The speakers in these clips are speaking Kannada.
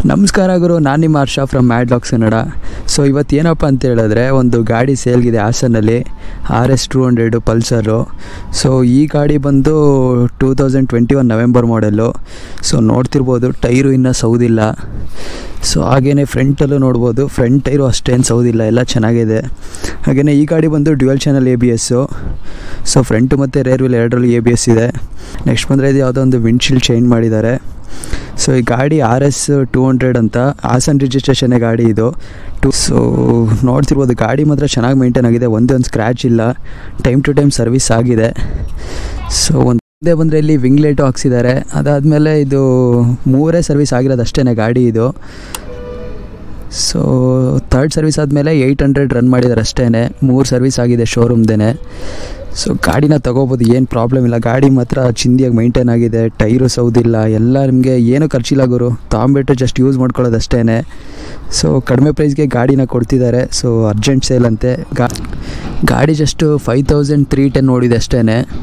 ನಮಸ್ಕಾರ ಗುರು ನಾನು ನಿಮ್ಮ Harsha from mad locks Kannada so ಇವತ್ತು ಏನಪ್ಪ ಅಂತ ಹೇಳಿದ್ರೆ ಒಂದು ಗಾಡಿ ಸೇಲ್ಗಿದೆ ಹಾಸನಲ್ಲಿ R S two hundred Pulsar so ಈ ಗಾಡಿ ಬಂದು two thousand twenty one November model so ನೋಡ್ತಿರ್ಬೋದು ಟೈರು ಇನ್ನೂ ಸೌದಿಲ್ಲ ಸೊ ಹಾಗೆಯೇ ಫ್ರಂಟಲ್ಲೂ ನೋಡ್ಬೋದು ಫ್ರಂಟ್ ಟೈರು ಅಷ್ಟೇನು ಸೌದಿಲ್ಲ ಎಲ್ಲ ಚೆನ್ನಾಗಿದೆ ಹಾಗೆಯೇ ಈ ಗಾಡಿ ಬಂದು dual channel A B S so front ಮತ್ತು ರೇರ್ ವೀಲ್ ಎರಡರಲ್ಲಿ ಎ ಬಿ ಎಸ್ ಇದೆ ನೆಕ್ಸ್ಟ್ ಬಂದರೆ ಇದು ಯಾವುದೋ ಒಂದು ವಿಂಡ್ಶೀಲ್ಡ್ ಚೇಂಜ್ ಮಾಡಿದ್ದಾರೆ ಸೊ ಈ ಗಾಡಿ ಆರ್ ಎಸ್ ಟೂ ಹಂಡ್ರೆಡ್ ಅಂತ ಹಾಸನ್ ರಿಜಿಸ್ಟ್ರೇಷನ್ನೇ ಗಾಡಿ ಇದು ಟು ಸೊ ನೋಡ್ತಿರ್ಬೋದು ಗಾಡಿ ಮಾತ್ರ ಚೆನ್ನಾಗಿ ಮೇಂಟೈನ್ ಆಗಿದೆ ಒಂದೇ ಒಂದು ಸ್ಕ್ರ್ಯಾಚ್ ಇಲ್ಲ ಟೈಮ್ ಟು ಟೈಮ್ ಸರ್ವಿಸ್ ಆಗಿದೆ ಸೊ ಒಂದು ಮುಂದೆ ಬಂದರೆ ಇಲ್ಲಿ ವಿಂಗ್ ಲೈಟು ಹಾಕ್ಸಿದ್ದಾರೆ ಅದಾದಮೇಲೆ ಇದು ಮೂರೇ ಸರ್ವಿಸ್ ಆಗಿರೋದು ಅಷ್ಟೇ ಗಾಡಿ ಇದು ಸೊ ಥರ್ಡ್ ಸರ್ವಿಸ್ ಆದಮೇಲೆ ಏಯ್ಟ್ ಹಂಡ್ರೆಡ್ ರನ್ ಮಾಡಿದ್ದಾರೆ ಅಷ್ಟೇ ಮೂರು ಸರ್ವಿಸ್ ಆಗಿದೆ ಶೋರೂಮ್ದೇ ಸೊ ಗಾಡಿನ ತೊಗೋಬೋದು ಏನು ಪ್ರಾಬ್ಲಮ್ ಇಲ್ಲ ಗಾಡಿ ಮಾತ್ರ ಚಿಂದಿಯಾಗಿ ಮೈಂಟೈನ್ ಆಗಿದೆ ಟೈರು ಸೌದಿಲ್ಲ ಎಲ್ಲ ನಿಮಗೆ ಏನೂ ಖರ್ಚಿಲ್ಲ ಗುರು ತೊಗೊಂಬಿಟ್ಟು ಜಸ್ಟ್ ಯೂಸ್ ಮಾಡ್ಕೊಳ್ಳೋದು ಅಷ್ಟೇ ಸೊ ಕಡಿಮೆ ಪ್ರೈಸ್ಗೆ ಗಾಡಿನ ಕೊಡ್ತಿದ್ದಾರೆ ಸೊ ಅರ್ಜೆಂಟ್ ಸೇಲ್ ಅಂತೆ ಗಾ ಗಾಡಿ just five thousand three ten ನೋಡಿದೆ ಅಷ್ಟೇ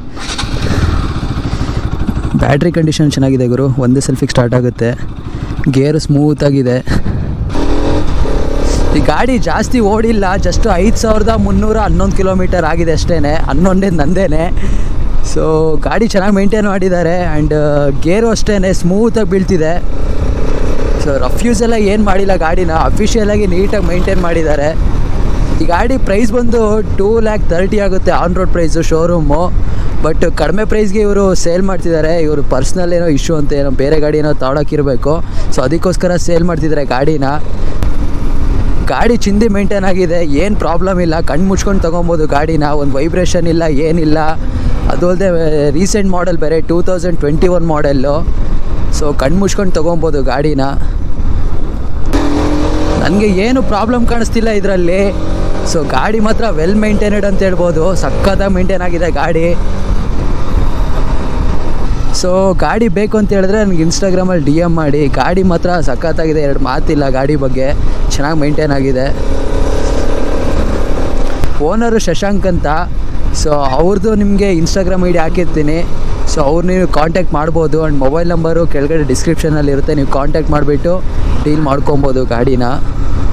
ಬ್ಯಾಟ್ರಿ ಕಂಡೀಷನ್ ಚೆನ್ನಾಗಿದೆ ಗುರು ಒಂದೇ ಸೆಲ್ಫಿಗೆ ಸ್ಟಾರ್ಟ್ ಆಗುತ್ತೆ ಗೇರು ಸ್ಮೂತಾಗಿದೆ ಈ ಗಾಡಿ ಜಾಸ್ತಿ ಓಡಿಲ್ಲ ಜಸ್ಟ್ ಐದು ಸಾವಿರದ ಮುನ್ನೂರ ಹನ್ನೊಂದು ಕಿಲೋಮೀಟರ್ ಆಗಿದೆ ಅಷ್ಟೇ ಹನ್ನೊಂದೇ ನಂದೇನೆ ಸೊ ಗಾಡಿ ಚೆನ್ನಾಗಿ ಮೇಂಟೈನ್ ಮಾಡಿದ್ದಾರೆ ಆ್ಯಂಡ್ ಗೇರು ಅಷ್ಟೇ ಸ್ಮೂತಾಗಿ ಬೀಳ್ತಿದೆ ಸೊ ರಫ್ಯೂಸ್ ಎಲ್ಲ ಏನು ಮಾಡಿಲ್ಲ ಗಾಡಿನ ಅಫಿಷಿಯಲಾಗಿ ನೀಟಾಗಿ ಮೇಂಟೈನ್ ಮಾಡಿದ್ದಾರೆ ಈ ಗಾಡಿ ಪ್ರೈಸ್ ಬಂದು ಟೂ ಲ್ಯಾಕ್ ತರ್ಟಿ ಆಗುತ್ತೆ on road price showroom but ಕಡಿಮೆ ಪ್ರೈಸ್ಗೆ ಇವರು ಸೇಲ್ ಮಾಡ್ತಿದ್ದಾರೆ ಇವರು ಪರ್ಸ್ನಲ್ ಏನೋ ಇಶ್ಯೂ ಅಂತ ಏನೋ ಬೇರೆ ಗಾಡಿ ಏನೋ ತೊಗೊಳಕ್ಕಿರಬೇಕು ಸೊ ಅದಕ್ಕೋಸ್ಕರ ಸೇಲ್ ಮಾಡ್ತಿದ್ದಾರೆ ಗಾಡಿನ ಗಾಡಿ ಚಿಂದಿ ಮೇಂಟೈನ್ ಆಗಿದೆ ಏನು ಪ್ರಾಬ್ಲಮ್ ಇಲ್ಲ ಕಣ್ಣು ಮುಚ್ಕೊಂಡು ತೊಗೊಬೋದು ಗಾಡಿನ ಒಂದು ವೈಬ್ರೇಷನ್ ಇಲ್ಲ ಏನಿಲ್ಲ ಅದು ಅಲ್ಲದೆ ರೀಸೆಂಟ್ ಮಾಡೆಲ್ ಬೇರೆ two thousand twenty one model so ಕಣ್ಣು ಮುಚ್ಕೊಂಡು ತೊಗೊಬೋದು ಗಾಡಿನ ನನಗೆ ಏನು ಪ್ರಾಬ್ಲಮ್ ಕಾಣಿಸ್ತಿಲ್ಲ ಇದರಲ್ಲಿ ಸೊ ಗಾಡಿ ಮಾತ್ರ ವೆಲ್ ಮೇಂಟೈನೆಡ್ ಅಂತ ಹೇಳ್ಬೋದು ಸಖತ್ತಾಗಿ ಮೇಂಟೈನ್ ಆಗಿದೆ ಗಾಡಿ ಸೊ ಗಾಡಿ ಬೇಕು ಅಂತ ಹೇಳಿದ್ರೆ ನನಗೆ ಇನ್ಸ್ಟಾಗ್ರಾಮಲ್ಲಿ ಡಿ ಎಮ್ ಮಾಡಿ ಗಾಡಿ ಮಾತ್ರ ಸಖತ್ತಾಗಿದೆ ಎರಡು ಮಾತಿಲ್ಲ ಗಾಡಿ ಬಗ್ಗೆ ಚೆನ್ನಾಗಿ ಮೇಂಟೈನ್ ಆಗಿದೆ ಓನರು ಶಶಾಂಕ್ ಅಂತ ಸೊ ಅವ್ರದ್ದು ನಿಮಗೆ ಇನ್ಸ್ಟಾಗ್ರಾಮ್ ಐ ಡಿ ಹಾಕಿರ್ತೀನಿ ಸೊ ಅವ್ರು ನೀವು ಕಾಂಟ್ಯಾಕ್ಟ್ ಮಾಡ್ಬೋದು ಆ್ಯಂಡ್ ಮೊಬೈಲ್ ನಂಬರು ಕೆಳಗಡೆ ಡಿಸ್ಕ್ರಿಪ್ಷನಲ್ಲಿ ಇರುತ್ತೆ ನೀವು ಕಾಂಟ್ಯಾಕ್ಟ್ ಮಾಡಿಬಿಟ್ಟು ಡೀಲ್ ಮಾಡ್ಕೊಬೋದು ಗಾಡಿನ